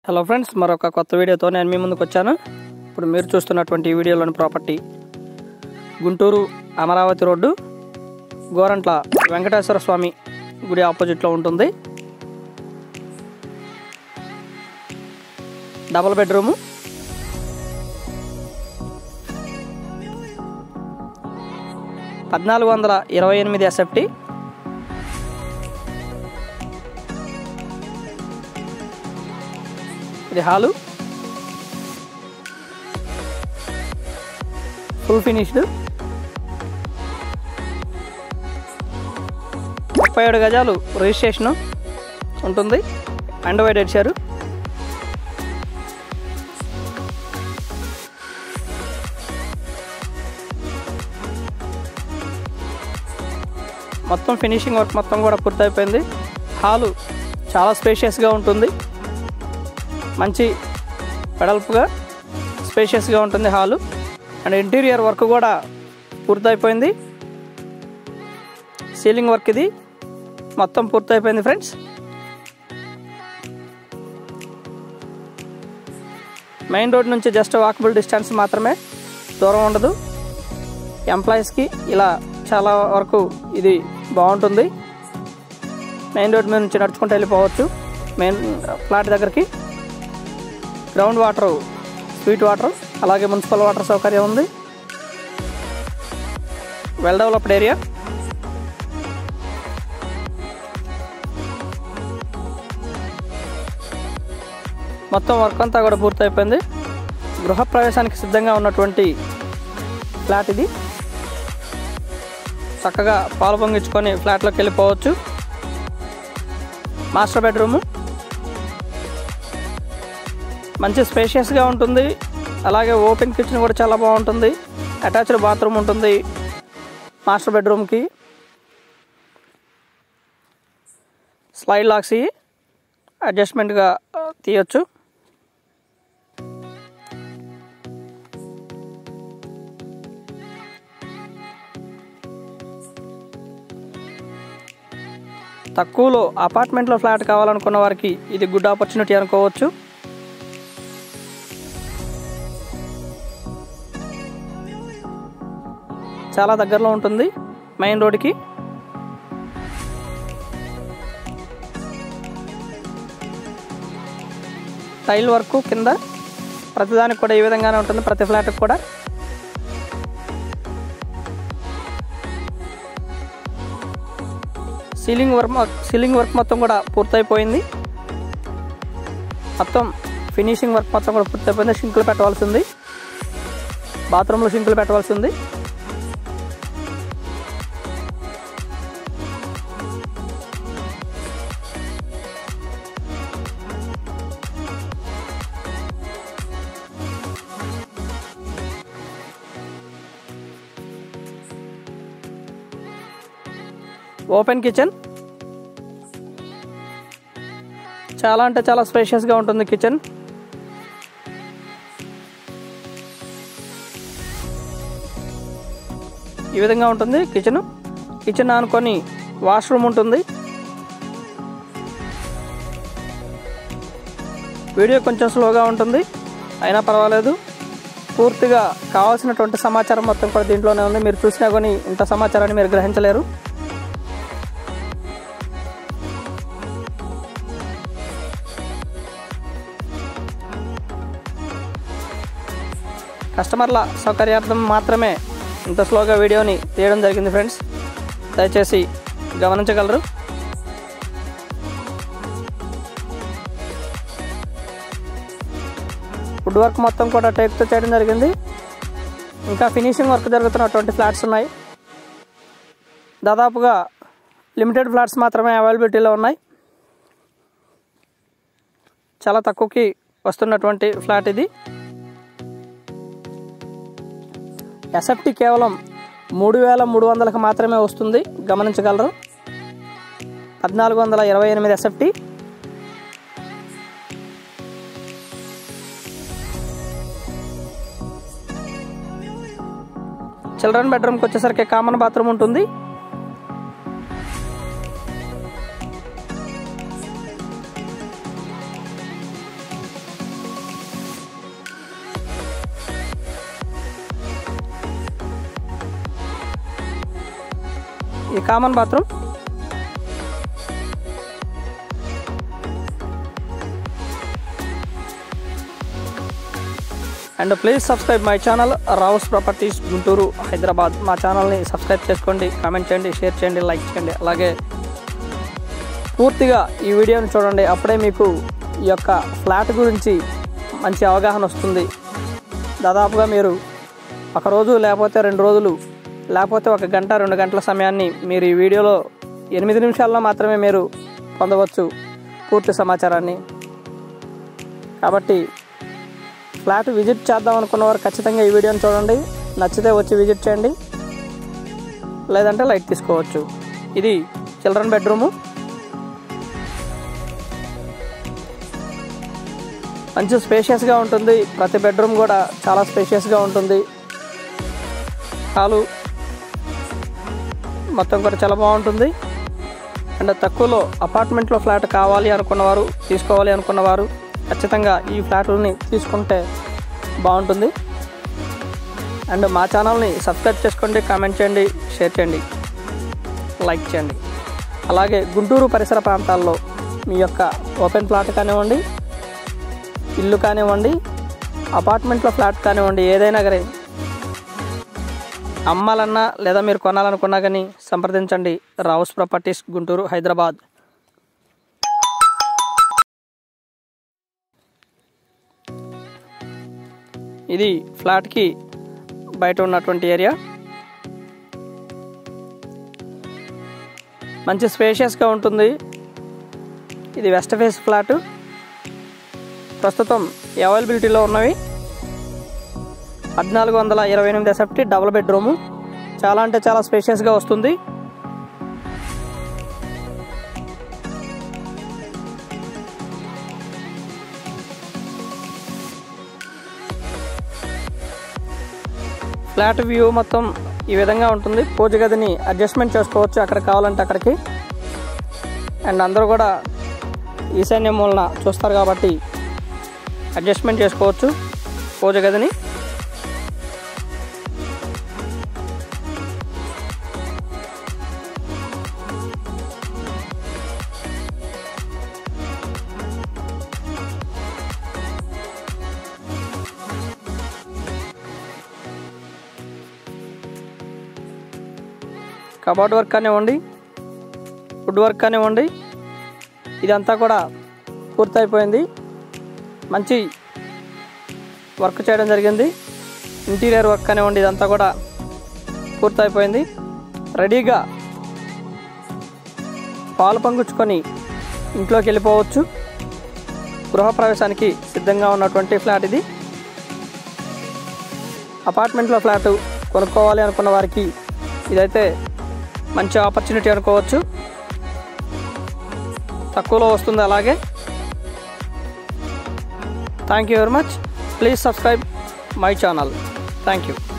hello friends మరొక కొత్త వీడియోతో నేను మీ ముందుకు వచ్చాను ఇప్పుడు మీరు చూస్తున్నటువంటి ఈ వీడియోలోని ప్రాపర్టీ గుంటూరు అమరావతి రోడ్డు గోరంట్ల వెంకటేశ్వర స్వామి గుడి ఆపోజిట్లో ఉంటుంది డబుల్ బెడ్రూము పద్నాలుగు వందల ఇరవై ఎనిమిది ఎస్ఎఫ్టీ ఇది హాలు ఫుల్ ఫినిష్డ్ ముప్పై ఏడు గజాలు రిజిస్ట్రేషన్ ఉంటుంది అండ్ వైడ్ ఇచ్చారు మొత్తం ఫినిషింగ్ వర్క్ మొత్తం కూడా పూర్తయిపోయింది హాలు చాలా స్పేషియస్గా ఉంటుంది మంచి వెడల్పుగా స్పేషియస్గా ఉంటుంది హాలు అండ్ ఇంటీరియర్ వర్క్ కూడా పూర్తయిపోయింది సీలింగ్ వర్క్ ఇది మొత్తం పూర్తయిపోయింది ఫ్రెండ్స్ మెయిన్ రోడ్ నుంచి జస్ట్ వాకబుల్ డిస్టెన్స్ మాత్రమే దూరం ఉండదు ఎంప్లాయీస్కి ఇలా చాలా వరకు ఇది బాగుంటుంది మెయిన్ రోడ్ మీద నుంచి నడుచుకుంటూ వెళ్ళిపోవచ్చు మెయిన్ ఫ్లాట్ దగ్గరికి గ్రౌండ్ వాటర్ స్వీట్ వాటర్ అలాగే మున్సిపల్ వాటర్ సౌకర్యం ఉంది వెల్ డెవలప్డ్ ఏరియా మొత్తం వర్క్ అంతా కూడా పూర్తయిపోయింది గృహప్రవేశానికి సిద్ధంగా ఉన్నటువంటి ఫ్లాట్ ఇది చక్కగా పాలు పొంగించుకొని ఫ్లాట్లోకి వెళ్ళిపోవచ్చు మాస్టర్ బెడ్రూము మంచి స్పేషియస్గా ఉంటుంది అలాగే ఓపెన్ కిచెన్ కూడా చాలా బాగుంటుంది అటాచ్డ్ బాత్రూమ్ ఉంటుంది మాస్టర్ బెడ్రూమ్కి స్లైడ్ లాక్స్ ఇవి అడ్జస్ట్మెంట్గా తీయొచ్చు తక్కువలో అపార్ట్మెంట్లో ఫ్లాట్ కావాలనుకున్న వారికి ఇది గుడ్ ఆపర్చునిటీ అనుకోవచ్చు చాలా దగ్గరలో ఉంటుంది మెయిన్ రోడ్కి టైల్ వర్క్ కింద ప్రతిదానికి కూడా ఈ విధంగానే ఉంటుంది ప్రతి ఫ్లాట్కి కూడా సీలింగ్ వర్క్ సీలింగ్ వర్క్ మొత్తం కూడా పూర్తయిపోయింది మొత్తం ఫినిషింగ్ వర్క్ మొత్తం కూడా పూర్తయిపోయింది షింకులు పెట్టవలసి ఉంది బాత్రూంలో షింకులు పెట్టవలసి ఉంది ఓపెన్ కిచెన్ చాలా అంటే చాలా స్పేషియస్గా ఉంటుంది కిచెన్ ఈ విధంగా ఉంటుంది కిచెన్ కిచెన్ ఆనుకొని వాష్రూమ్ ఉంటుంది వీడియో కొంచెం స్లోగా ఉంటుంది అయినా పర్వాలేదు పూర్తిగా కావాల్సినటువంటి సమాచారం మొత్తం కూడా దీంట్లోనే ఉంది మీరు చూసినా కానీ ఇంత సమాచారాన్ని మీరు గ్రహించలేరు కస్టమర్ల సౌకర్యార్థం మాత్రమే ఇంత స్లోగా వీడియోని తీయడం జరిగింది ఫ్రెండ్స్ దయచేసి గమనించగలరు వుడ్ వర్క్ మొత్తం కూడా టేక్తో చేయడం జరిగింది ఇంకా ఫినిషింగ్ వర్క్ జరుగుతున్నటువంటి ఫ్లాట్స్ ఉన్నాయి దాదాపుగా లిమిటెడ్ ఫ్లాట్స్ మాత్రమే అవైలబిలిటీలో ఉన్నాయి చాలా తక్కువకి వస్తున్నటువంటి ఫ్లాట్ ఇది ఎస్ఎఫ్టీ కేవలం మూడు వేల మూడు వందలకు మాత్రమే వస్తుంది గమనించగలరు పద్నాలుగు వందల ఇరవై ఎనిమిది ఎస్ఎఫ్టీ చిల్డ్రన్ బెడ్రూమ్కి వచ్చేసరికి కామన్ బాత్రూమ్ ఉంటుంది ఇది common bathroom and please subscribe my channel Rao's properties Guntur Hyderabad మా ఛానల్ని సబ్స్క్రైబ్ చేసుకోండి కామెంట్ చేయండి షేర్ చేయండి లైక్ చేయండి అలాగే పూర్తిగా ఈ వీడియోని చూడండి అప్పుడే మీకు ఈ యొక్క ఫ్లాట్ గురించి మంచి అవగాహన వస్తుంది దాదాపుగా మీరు ఒక రోజు లేకపోతే రెండు రోజులు లేకపోతే ఒక గంట రెండు గంటల సమయాన్ని మీరు ఈ వీడియోలో ఎనిమిది నిమిషాల్లో మాత్రమే మీరు పొందవచ్చు పూర్తి సమాచారాన్ని కాబట్టి ఫ్లాట్ విజిట్ చేద్దాం అనుకున్న వారు ఖచ్చితంగా ఈ వీడియోని చూడండి నచ్చితే వచ్చి విజిట్ చేయండి లేదంటే లైట్ తీసుకోవచ్చు ఇది చిల్డ్రన్ బెడ్రూము మంచి స్పేషియస్గా ఉంటుంది ప్రతి బెడ్రూమ్ కూడా చాలా స్పేషియస్గా ఉంటుంది హాలు మొత్తం కూడా చాలా బాగుంటుంది అండ్ తక్కువలో అపార్ట్మెంట్లో ఫ్లాట్ కావాలి అనుకున్నవారు తీసుకోవాలి అనుకున్నవారు ఖచ్చితంగా ఈ ఫ్లాట్లని తీసుకుంటే బాగుంటుంది అండ్ మా ఛానల్ని సబ్స్క్రైబ్ చేసుకోండి కామెంట్ చేయండి షేర్ చేయండి లైక్ చేయండి అలాగే గుంటూరు పరిసర ప్రాంతాల్లో మీ యొక్క ఓపెన్ ప్లాట్ కానివ్వండి ఇల్లు కానివ్వండి అపార్ట్మెంట్లో ఫ్లాట్ కానివ్వండి ఏదైనా కానీ అమ్మాలన్నా లేదా మీరు కొనాలనుకున్నా కానీ సంప్రదించండి రావుస్ ప్రాపర్టీస్ గుంటూరు హైదరాబాద్ ఇది ఫ్లాట్కి బయట ఉన్నటువంటి ఏరియా మంచి స్పేషియస్గా ఉంటుంది ఇది వెస్ట్ ఫేస్ ఫ్లాట్ ప్రస్తుతం అవైలబిలిటీలో ఉన్నవి పద్నాలుగు వందల ఇరవై ఎనిమిది ఎసెప్టీ డబుల్ బెడ్రూము చాలా అంటే చాలా స్పేషియస్గా వస్తుంది ఫ్లాట్ వ్యూ మొత్తం ఈ విధంగా ఉంటుంది పూజ గదిని అడ్జస్ట్మెంట్ చేసుకోవచ్చు అక్కడ కావాలంటే అక్కడికి అండ్ అందరూ కూడా ఈశాన్య మూలన చూస్తారు కాబట్టి అడ్జస్ట్మెంట్ చేసుకోవచ్చు పూజ గదిని కబోర్డ్ వర్క్ కానివ్వండి వుడ్ వర్క్ కానివ్వండి ఇదంతా కూడా పూర్తయిపోయింది మంచి వర్క్ చేయడం జరిగింది ఇంటీరియర్ వర్క్ కానివ్వండి ఇదంతా కూడా పూర్తయిపోయింది రెడీగా పాలు పంగుచ్చుకొని ఇంట్లోకి వెళ్ళిపోవచ్చు గృహప్రవేశానికి సిద్ధంగా ఉన్నటువంటి ఫ్లాట్ ఇది అపార్ట్మెంట్లో ఫ్లాట్ కొనుక్కోవాలి అనుకున్న వారికి ఇదైతే మంచి ఆపర్చునిటీ అనుకోవచ్చు తక్కువలో వస్తుంది అలాగే thank you very much please subscribe my channel thank you